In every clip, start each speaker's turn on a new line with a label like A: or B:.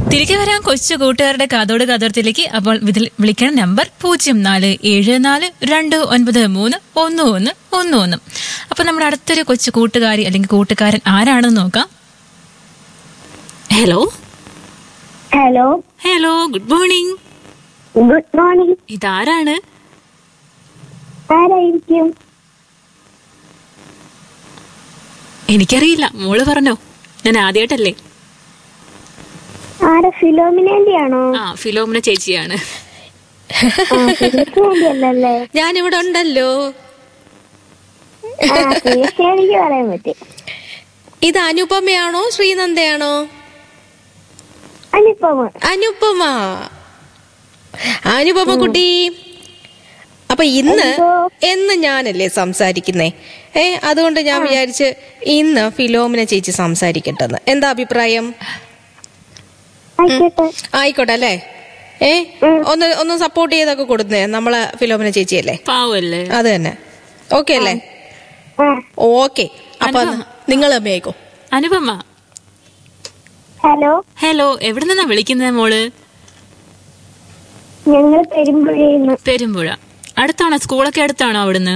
A: തിരികെ വരാൻ കൊച്ചു കൂട്ടുകാരുടെ കാതോട് കാതോർത്തിലേക്ക് അപ്പോൾ ഇതിൽ വിളിക്കണം നമ്പർ പൂജ്യം നാല് ഏഴ് നാല് രണ്ട് ഒൻപത് മൂന്ന് ഒന്ന് ഒന്ന് ഒന്ന് ഒന്ന് അപ്പൊ നമ്മുടെ അടുത്തൊരു കൊച്ചു കൂട്ടുകാരി അല്ലെങ്കിൽ കൂട്ടുകാരൻ ആരാണെന്ന് നോക്കാം hello
B: hello
A: hello good morning
B: good morning
A: ഇതാരാണ്
B: ആരായിരിക്കും
A: എനിക്കറിയില്ല മോള് പറഞ്ഞോ ഞാൻ ആദ്യമായിട്ടല്ലേ
B: ആരാ ഫിലോമിനേന്റെ ആണോ
A: ആ ഫിലോമിന ചേച്ചിയാണ്
B: അല്ലല്ലേ
C: ഞാനിവിടെ ഉണ്ടല്ലോ
B: ആ തീർച്ച എനിക്ക് പറയാൻ പറ്റും
C: ഇത് അനുപമയാണോ ശ്രീനന്ദയാണോ
B: അനുപമ
C: അനുപമ അനുപമ കുട്ടി അപ്പൊ ഇന്ന്
B: എന്തോ?
C: എന്ന് ഞാനല്ലേ സംസാരിക്കുന്നേ ഏ അതുകൊണ്ട് ഞാൻ വിചാരിച്ച് ഇന്ന് ഫിലോമിന ചേച്ചി സംസാരിക്കട്ടെന്ന് എന്താ അഭിപ്രായം
B: ആയിക്കോട്ടെ
C: ആയിക്കോട്ടെ അല്ലേ ഏ
B: ഉം.
C: ഒന്ന് ഒന്ന് സപ്പോർട്ട് ചെയ്തൊക്കെ കൊടുത്തേ നമ്മളെ ഫിലോമിന ചേച്ചിയല്ലേ
A: പാവല്ലേ
C: അത് തന്നെ ഓക്കെ അല്ലേ
B: ആ
C: ഓക്കെ അപ്പൊ നിങ്ങൾ അമ്മയായിക്കോ
A: അനുപമ
B: ഹലോ
A: ഹലോ എവിടെ നിന്നാ വിളിക്കുന്നത് മോള്
B: ഞങ്ങൾ പെരുമ്പുഴയിന്ന്
A: പെരുമ്പുഴ അടുത്താണോ സ്കൂളൊക്കെ അടുത്താണോ അവിടുന്ന്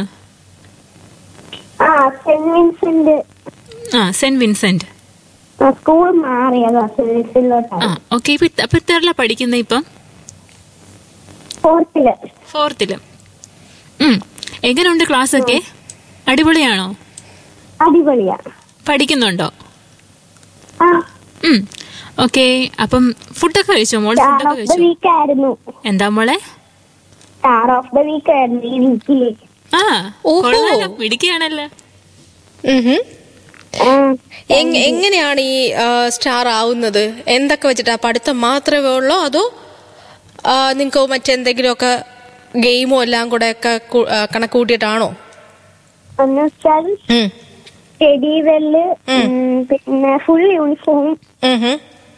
B: ആ സെന്റ് വിൻസെന്റ്
A: ആ സെന്റ് വിൻസെന്റ്
B: ആ, സ്കൂൾ മാറിയതാ സെന്റ്
A: ആ
B: വിൻസെന്റിലോട്ടാണ്
A: ഓക്കെ ഇപ്പൊ അപ്പൊ എത്രല്ല പഠിക്കുന്ന ഇപ്പം
B: ഫോർത്തില്
A: ഫോർത്തില് ഉം എങ്ങനെയുണ്ട് ക്ലാസ് ഒക്കെ അടിപൊളിയാണോ
B: അടിപൊളിയാ
A: പഠിക്കുന്നുണ്ടോ
B: ആ
A: ഉം ഓക്കെ അപ്പം ഫുഡൊക്കെ കഴിച്ചോ മോള്
B: സ്റ്റാർ
A: ഫുഡൊക്കെ
B: ഓഫ് ദ
A: കഴിച്ചോ
B: വീക്ക് ആയിരുന്നു
A: എന്താ മോളെ
B: സ്റ്റാർ ഓഫ് ദ വീക്ക് ആയിരുന്നു ഈ വീക്കില്
A: ആ
C: ഓഹോ.
A: കൊള്ളാലോ മിടിക്കുകയാണല്ലോ
C: ഉം ഹും.
B: ആ,
C: എങ്- എങ്ങനെയാണ് ഈ സ്റ്റാർ ആവുന്നത് എന്തൊക്കെ വെച്ചിട്ടാ പഠിത്തം മാത്രമേ ഉള്ളോ അതോ നിങ്ങൾക്ക് മറ്റെന്തെങ്കിലുമൊക്കെ ഗെയിമോ എല്ലാം കൂടെ ഒക്കെ കു- ആ, കണക്കൂട്ടിയിട്ടാണോ
B: എന്ന് വെച്ചാൽ
C: ഉം.
B: സ്റ്റഡി വെല്ല് പിന്നെ ഫുൾ യൂണിഫോം
C: ഉം ഹും.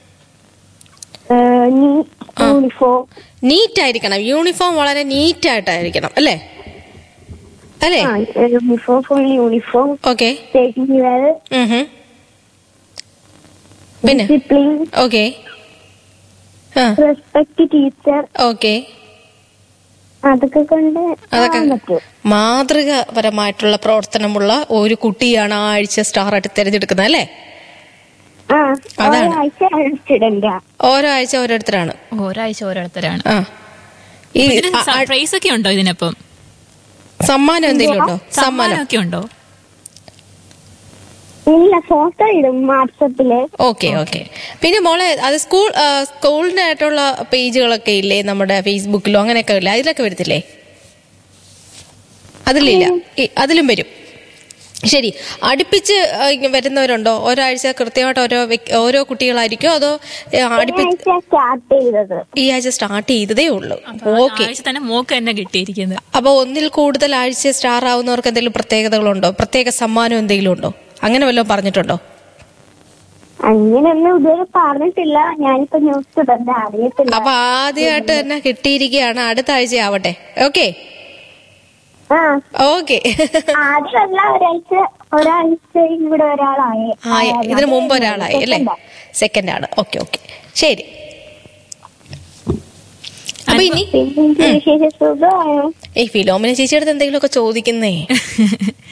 B: യൂണിഫോം
C: നീറ്റ് ആയിരിക്കണം യൂണിഫോം വളരെ നീറ്റ് ആയിട്ടായിരിക്കണം അല്ലേ അല്ലേ
B: uniform full uniform
C: okay
B: study well
C: പിന്നെ
B: ഡിസിപ്ലിൻ
C: ഓക്കെ ആ
B: റെസ്പെക്ട് ടീച്ചർ
C: ഓക്കെ
B: അതൊക്കെ കൊണ്ട്
C: അതൊക്കെ
B: ആവാൻ പറ്റും
C: മാതൃകപരമായിട്ടുള്ള പ്രവർത്തനമുള്ള ഒരു കുട്ടിയാണ് ആ ആഴ്ച സ്റ്റാർ ആയിട്ട് തിരഞ്ഞെടുക്കുന്നത് അല്ലേ
B: ആ
C: അതാണ്.
B: ഒരാഴ്ച സ്റ്റുഡന്റാ
C: ഓരോ ആഴ്ച ഓരോരുത്തരാണ്
A: ഒരാഴ്ച ഓരോരുത്തരാണ്
C: ആ ഈ ആ- ആ-
A: പ്രൈസ് ഒക്കെ ഉണ്ടോ ഇതിനപ്പം
C: സമ്മാനം എന്തെങ്കിലും ഉണ്ടോ സമ്മാനം
A: സമ്മാനമൊക്കെ ഉണ്ടോ
B: ഇല്ല ഫോട്ടോ ഇടും വാട്സപ്പില്
C: ഓക്കെ ഓക്കെ പിന്നെ മോളെ അത് സ്കൂൾ ആ, സ്കൂളിനായിട്ടുള്ള പേജുകളൊക്കെ ഇല്ലേ നമ്മുടെ ഫേസ്ബുക്കിലോ അങ്ങനെയൊക്കെ ഇല്ലേ അതിലൊക്കെ വരത്തില്ലേ അതിലില്ല ഈ, അതിലും വരും ശരി അടുപ്പിച്ച് ആ, ഇങ്ങ് വരുന്നവരുണ്ടോ ഒരാഴ്ച കൃത്യമായിട്ട് ഓരോ വ്യക്- ഓരോ കുട്ടികളായിരിക്കോ അതോ ഏ, അടുപ്പിച്ച്
B: ഒരാഴ്ച സ്റ്റാർട്ട് ചെയ്തത്
C: ഈ ആഴ്ച സ്റ്റാർട്ട് ചെയ്തതേ ഉള്ളൂ ഓക്കെ
A: ആഴ്ച തന്നെ മോക്ക് തന്നെ കിട്ടിയിരിക്കുന്നത്
C: അപ്പൊ ഒന്നിൽ കൂടുതൽ ആഴ്ച സ്റ്റാർ ആവുന്നവർക്ക് എന്തെങ്കിലും പ്രത്യേകതകളുണ്ടോ പ്രത്യേക സമ്മാനം എന്തെങ്കിലും ഉണ്ടോ അങ്ങനെ വല്ലതും പറഞ്ഞിട്ടുണ്ടോ
B: അങ്ങനെയൊന്നും ഇതുവരെ പറഞ്ഞിട്ടില്ല ഞാനിപ്പോ ന്യൂസ് സ്റ്റുഡന്റ് അറിയത്തില്ല
C: അപ്പൊ ആദ്യമായിട്ട് തന്നെ കിട്ടിയിരിക്കുകയാണ് അടുത്ത ആഴ്ച ആവട്ടെ ഓക്കെ
B: ആ
C: ഓക്കെ
B: ആദ്യമല്ല ഒരാഴ്ച ഒരാഴ്ച ഇവിടെ ഒരാളായി
C: ഇതിനു മുമ്പ് ഒരാളായി അല്ലേ സെക്കൻഡ് ആണ് ഓക്കെ ഓക്കെ ശരി അപ്പൊ ഇനി
B: പിന്നെ എനിക്ക് വിശേഷ സുഖമായോ
C: ഈ ഫിലോമിന ചേച്ചിയുടെ എന്തെങ്കിലുമൊക്കെ ചോദിക്കുന്നേ